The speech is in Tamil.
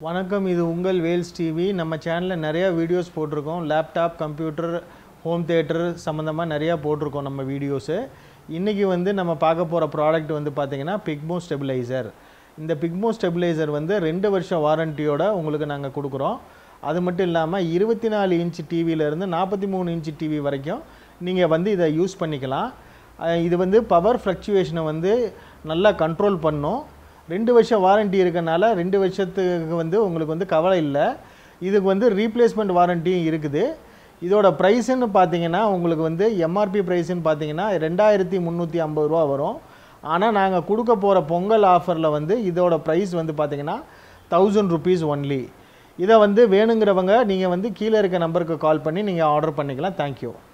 வணக்கம் இது உங்கள் வேல்ஸ் டிவி நம்ம சேனலில் நிறையா வீடியோஸ் போட்டிருக்கோம் லேப்டாப் கம்ப்யூட்டர் ஹோம் தேட்டர் சம்மந்தமாக நிறையா போட்டிருக்கோம் நம்ம வீடியோஸு இன்றைக்கி வந்து நம்ம பார்க்க போகிற ப்ராடக்ட் வந்து பார்த்திங்கன்னா பிக்மோ ஸ்டெபிளைசர் இந்த பிக்மோ ஸ்டெபிளைசர் வந்து ரெண்டு வருஷம் வாரண்டியோட உங்களுக்கு நாங்கள் கொடுக்குறோம் அது மட்டும் இல்லாமல் இருபத்தி நாலு இன்ச் டிவியிலேருந்து நாற்பத்தி மூணு இன்ச் டிவி வரைக்கும் நீங்கள் வந்து இதை யூஸ் பண்ணிக்கலாம் அஹ் இது வந்து பவர் ஃப்ளக்சுவேஷனை வந்து நல்லா கண்ட்ரோல் பண்ணும் ரெண்டு வருஷம் வாரண்டி இருக்கனால ரெண்டு வருஷத்துக்கு வந்து உங்களுக்கு வந்து கவலை இல்லை இதுக்கு வந்து ரீப்ளேஸ்மெண்ட் வாரண்டியும் இருக்குது இதோட ப்ரைஸுன்னு பார்த்தீங்கன்னா உங்களுக்கு வந்து எம்ஆர்பி ப்ரைஸுன்னு பார்த்தீங்கன்னா ரெண்டாயிரத்தி முந்நூற்றி ஐம்பது ரூபா வரும் ஆனால் நாங்கள் கொடுக்க போகிற பொங்கல் ஆஃபரில் வந்து இதோட ப்ரைஸ் வந்து பார்த்தீங்கன்னா தௌசண்ட் ருபீஸ் ஒன்லி இதை வந்து வேணுங்கிறவங்க நீங்கள் வந்து கீழே இருக்க நம்பருக்கு கால் பண்ணி நீங்கள் ஆர்டர் பண்ணிக்கலாம் தேங்க்யூ